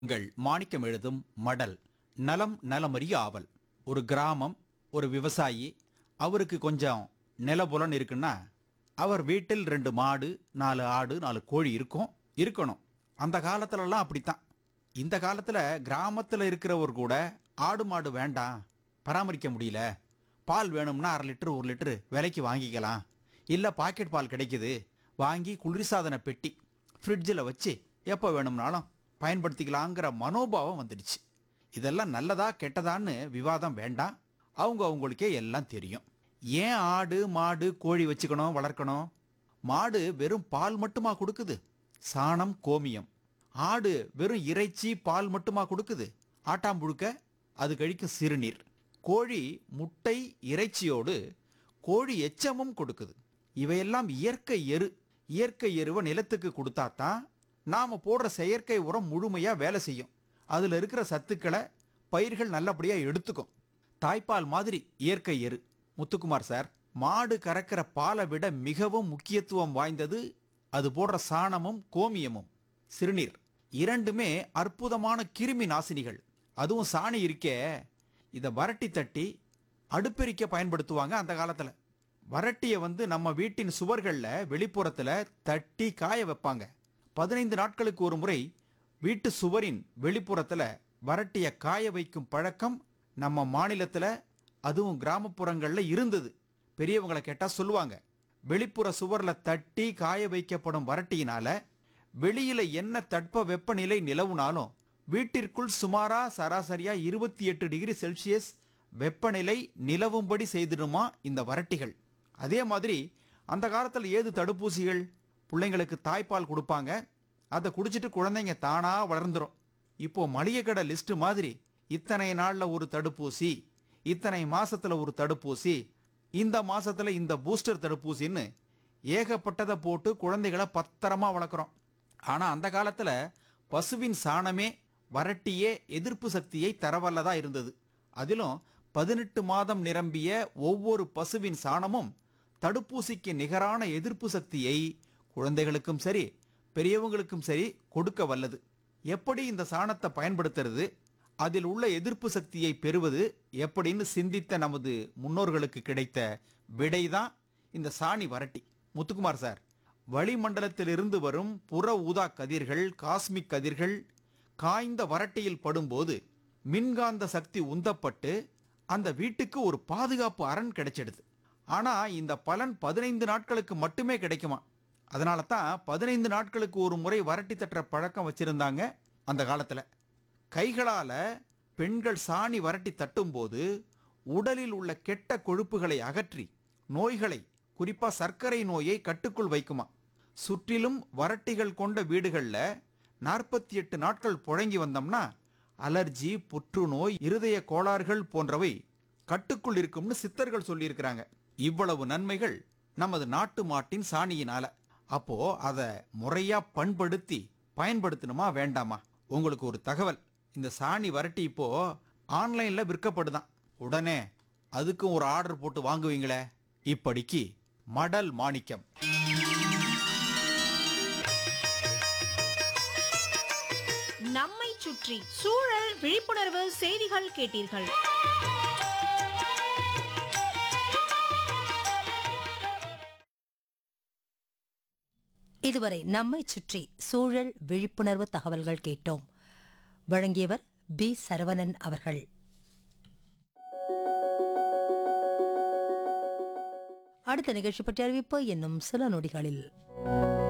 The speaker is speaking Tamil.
உங்கள் மாணிக்கம் எழுதும் மடல் நலம் நலமறிய ஆவல் ஒரு கிராமம் ஒரு விவசாயி அவருக்கு கொஞ்சம் நிலபுலன் இருக்குன்னா அவர் வீட்டில் ரெண்டு மாடு நாலு ஆடு நாலு கோழி இருக்கும் இருக்கணும் அந்த காலத்துலலாம் அப்படித்தான் இந்த காலத்தில் கிராமத்தில் இருக்கிறவர் கூட ஆடு மாடு வேண்டாம் பராமரிக்க முடியல பால் வேணும்னா அரை லிட்டர் ஒரு லிட்டர் விலைக்கு வாங்கிக்கலாம் இல்லை பாக்கெட் பால் கிடைக்குது வாங்கி குளிர்சாதன பெட்டி ஃப்ரிட்ஜில் வச்சு எப்போ வேணும்னாலும் பயன்படுத்திக்கலாங்கிற மனோபாவம் வந்துடுச்சு இதெல்லாம் நல்லதா கெட்டதான்னு விவாதம் வேண்டாம் அவங்க அவங்களுக்கே எல்லாம் தெரியும் ஏன் ஆடு மாடு கோழி வச்சுக்கணும் வளர்க்கணும் மாடு வெறும் பால் மட்டுமா கொடுக்குது சாணம் கோமியம் ஆடு வெறும் இறைச்சி பால் மட்டுமா கொடுக்குது ஆட்டாம்புழுக்க அது கழிக்கும் சிறுநீர் கோழி முட்டை இறைச்சியோடு கோழி எச்சமும் கொடுக்குது இவையெல்லாம் இயற்கை எரு இயற்கை எருவை நிலத்துக்கு கொடுத்தா தான் நாம போடுற செயற்கை உரம் முழுமையா வேலை செய்யும் அதுல இருக்கிற சத்துக்களை பயிர்கள் நல்லபடியா எடுத்துக்கும் தாய்ப்பால் மாதிரி இயற்கை எரு முத்துக்குமார் சார் மாடு கறக்கிற பாலை விட மிகவும் முக்கியத்துவம் வாய்ந்தது அது போடுற சாணமும் கோமியமும் சிறுநீர் இரண்டுமே அற்புதமான கிருமி நாசினிகள் அதுவும் சாணி இருக்கே இதை வரட்டி தட்டி அடுப்பெரிக்க பயன்படுத்துவாங்க அந்த காலத்துல வரட்டியை வந்து நம்ம வீட்டின் சுவர்கள்ல வெளிப்புறத்துல தட்டி காய வைப்பாங்க பதினைந்து நாட்களுக்கு ஒரு முறை வீட்டு சுவரின் வெளிப்புறத்துல வரட்டிய காய வைக்கும் பழக்கம் நம்ம மாநிலத்துல அதுவும் கிராமப்புறங்கள்ல இருந்தது பெரியவங்களை கேட்டா சொல்லுவாங்க வெளிப்புற சுவர்ல தட்டி காய வைக்கப்படும் வரட்டியினால வெளியில என்ன தட்ப வெப்பநிலை நிலவுனாலும் வீட்டிற்குள் சுமாரா சராசரியா இருபத்தி எட்டு டிகிரி செல்சியஸ் வெப்பநிலை நிலவும்படி செய்திடுமா இந்த வரட்டிகள் அதே மாதிரி அந்த காலத்துல ஏது தடுப்பூசிகள் பிள்ளைங்களுக்கு தாய்ப்பால் கொடுப்பாங்க அதை குடிச்சிட்டு குழந்தைங்க தானா வளர்ந்துரும் இப்போ மளிகை கடை லிஸ்ட் மாதிரி இத்தனை நாள்ல ஒரு தடுப்பூசி இத்தனை மாசத்துல ஒரு தடுப்பூசி இந்த மாசத்துல இந்த பூஸ்டர் தடுப்பூசின்னு ஏகப்பட்டதை போட்டு குழந்தைகளை பத்திரமா வளர்க்குறோம் ஆனா அந்த காலத்துல பசுவின் சாணமே வரட்டியே எதிர்ப்பு சக்தியை தரவல்லதா இருந்தது அதிலும் பதினெட்டு மாதம் நிரம்பிய ஒவ்வொரு பசுவின் சாணமும் தடுப்பூசிக்கு நிகரான எதிர்ப்பு சக்தியை குழந்தைகளுக்கும் சரி பெரியவங்களுக்கும் சரி கொடுக்க வல்லது எப்படி இந்த சாணத்தை பயன்படுத்துறது அதில் உள்ள எதிர்ப்பு சக்தியை பெறுவது எப்படின்னு சிந்தித்த நமது முன்னோர்களுக்கு கிடைத்த விடைதான் இந்த சாணி வரட்டி முத்துக்குமார் சார் வளிமண்டலத்திலிருந்து வரும் புற ஊதா கதிர்கள் காஸ்மிக் கதிர்கள் காய்ந்த வரட்டியில் படும்போது மின்காந்த சக்தி உந்தப்பட்டு அந்த வீட்டுக்கு ஒரு பாதுகாப்பு அரண் கிடைச்சிடுது ஆனா இந்த பலன் பதினைந்து நாட்களுக்கு மட்டுமே கிடைக்குமா அதனால தான் பதினைந்து நாட்களுக்கு ஒரு முறை வரட்டி தட்டுற பழக்கம் வச்சிருந்தாங்க அந்த காலத்துல கைகளால பெண்கள் சாணி வரட்டி தட்டும்போது உடலில் உள்ள கெட்ட கொழுப்புகளை அகற்றி நோய்களை குறிப்பா சர்க்கரை நோயை கட்டுக்குள் வைக்குமா சுற்றிலும் வரட்டிகள் கொண்ட வீடுகள்ல நாற்பத்தி எட்டு நாட்கள் புழங்கி வந்தோம்னா அலர்ஜி புற்றுநோய் இருதய கோளாறுகள் போன்றவை கட்டுக்குள் இருக்கும்னு சித்தர்கள் சொல்லியிருக்கிறாங்க இவ்வளவு நன்மைகள் நமது நாட்டு மாட்டின் சாணியினால அப்போ அதை முறையா பண்படுத்தி பயன்படுத்தணுமா வேண்டாமா உங்களுக்கு ஒரு தகவல் இந்த சாணி வரட்டி இப்போ ஆன்லைன்ல விற்கப்படுதான் உடனே அதுக்கும் ஒரு ஆர்டர் போட்டு வாங்குவீங்களே இப்படிக்கு மடல் மாணிக்கம் நம்மை சுற்றி சூழல் விழிப்புணர்வு செய்திகள் கேட்டீர்கள் இதுவரை நம்மை சுற்றி சூழல் விழிப்புணர்வு தகவல்கள் கேட்டோம் வழங்கியவர் பி சரவணன் அவர்கள் அடுத்த நிகழ்ச்சி பற்றிய அறிவிப்பு இன்னும் சில நொடிகளில்